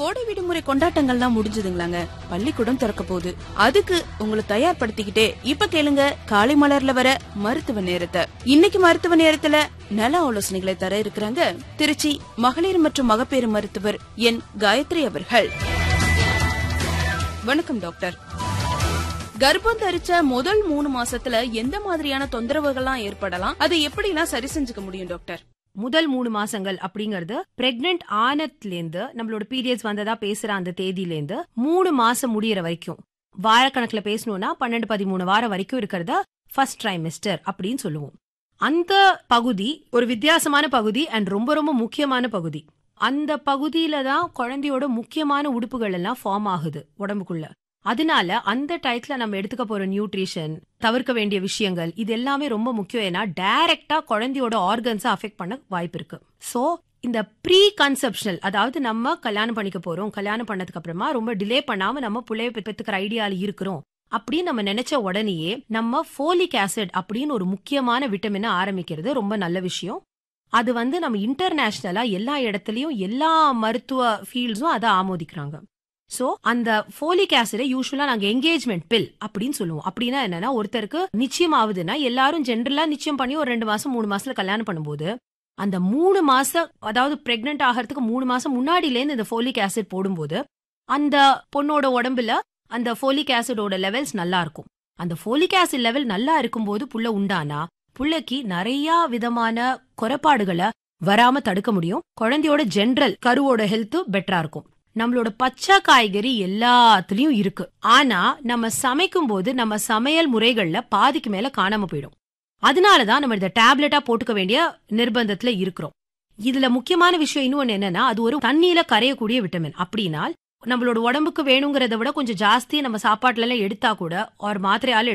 கோடை விடுமுறை கொண்டாட்டங்கள்லாம் முடிஞ்சதுங்களாங்க பள்ளிக்கூடம் திறக்க போகுது அதுக்கு உங்களை தயார்படுத்திக்கிட்டே இப்ப கேளுங்க காலை மலர்ல வர மருத்துவ நேரத்தை இன்னைக்கு மருத்துவ நேரத்துல நல ஆலோசனைகளை தர இருக்கிறாங்க திருச்சி மகளிர் மற்றும் மகப்பேறு மருத்துவர் என் காயத்ரி அவர்கள் வணக்கம் டாக்டர் கர்ப்பம் தரிச்ச முதல் மூணு மாசத்துல எந்த மாதிரியான தொந்தரவுகள்லாம் ஏற்படலாம் அதை எப்படி எல்லாம் சரி செஞ்சுக்க முடியும் டாக்டர் முதல் மூணு மாசங்கள் அப்படிங்கறது பிரெக்னென்ட் ஆனதுலேருந்து நம்மளோட பீரியட்ஸ் வந்ததா பேசுற அந்த தேதியிலேருந்து மூணு மாசம் முடியற வரைக்கும் வாரக்கணக்குல பேசணும்னா பன்னெண்டு பதிமூணு வாரம் வரைக்கும் இருக்கிறத ஃபர்ஸ்ட் ட்ரைமெஸ்டர் அப்படின்னு சொல்லுவோம் அந்த பகுதி ஒரு வித்தியாசமான பகுதி அண்ட் ரொம்ப ரொம்ப முக்கியமான பகுதி அந்த பகுதியில தான் குழந்தையோட முக்கியமான உடுப்புகள் எல்லாம் ஃபார்ம் ஆகுது உடம்புக்குள்ள அதனால அந்த டயத்துல நம்ம எடுத்துக்க போற நியூட்ரிஷன் தவிர்க்க வேண்டிய விஷயங்கள் இது எல்லாமே ரொம்ப முக்கியம் ஏன்னா டைரக்டா குழந்தையோட ஆர்கன்ஸை அஃபெக்ட் பண்ண வாய்ப்பு இருக்கு சோ இந்த ப்ரீ கன்செப்ஷனல் அதாவது நம்ம கல்யாணம் பண்ணிக்க போறோம் கல்யாணம் பண்ணதுக்கு அப்புறமா ரொம்ப டிலே பண்ணாம நம்ம பிள்ளைய பெத்துக்கிற ஐடியால இருக்கிறோம் அப்படின்னு நம்ம நினைச்ச உடனேயே நம்ம ஃபோலிக் ஆசிட் அப்படின்னு ஒரு முக்கியமான விட்டமினை ஆரம்பிக்கிறது ரொம்ப நல்ல விஷயம் அது வந்து நம்ம இன்டர்நேஷனலா எல்லா இடத்துலயும் எல்லா மருத்துவ ஃபீல்ட்ஸும் அதை ஆமோதிக்கிறாங்க சோ அந்த ஃபோலிக் ஆசிடை யூஸ்வலா நாங்க என்கேஜ்மெண்ட் பில் அப்படின்னு சொல்லுவோம் அப்படின்னா என்னன்னா ஒருத்தருக்கு நிச்சயம் ஆகுதுன்னா எல்லாரும் ஜென்ரலா நிச்சயம் பண்ணி ஒரு ரெண்டு மாசம் மூணு மாசத்துல கல்யாணம் பண்ணும்போது அந்த மூணு மாசம் அதாவது பிரெக்னென்ட் ஆகிறதுக்கு மூணு மாசம் முன்னாடில இருந்து இந்த ஃபோலிக் ஆசிட் போடும்போது அந்த பொண்ணோட உடம்புல அந்த ஃபோலிக் ஆசிடோட லெவல்ஸ் நல்லா இருக்கும் அந்த ஃபோலிக் ஆசிட் லெவல் நல்லா இருக்கும்போது புள்ள உண்டானா புள்ளைக்கு நிறைய விதமான குறைபாடுகளை வராம தடுக்க முடியும் குழந்தையோட ஜென்ரல் கருவோட ஹெல்த் பெட்டரா இருக்கும் நம்மளோட பச்சை காய்கறி எல்லாத்துலயும் இருக்கு ஆனா நம்ம சமைக்கும் போது நம்ம சமையல் முறைகள்ல பாதிக்கு மேல காணாம போயிடும் அதனாலதான் நம்ம இதை டேப்லெட்டா போட்டுக்க வேண்டிய நிர்பந்தத்துல இருக்கிறோம் இதுல முக்கியமான விஷயம் இன்னொன்னு என்னன்னா அது ஒரு தண்ணியில கரையக்கூடிய விட்டமின் அப்படின்னா நம்மளோட உடம்புக்கு வேணுங்கிறத விட கொஞ்சம் ஜாஸ்தி நம்ம சாப்பாட்டுல எல்லாம் எடுத்தா கூட ஒரு மாத்திரையால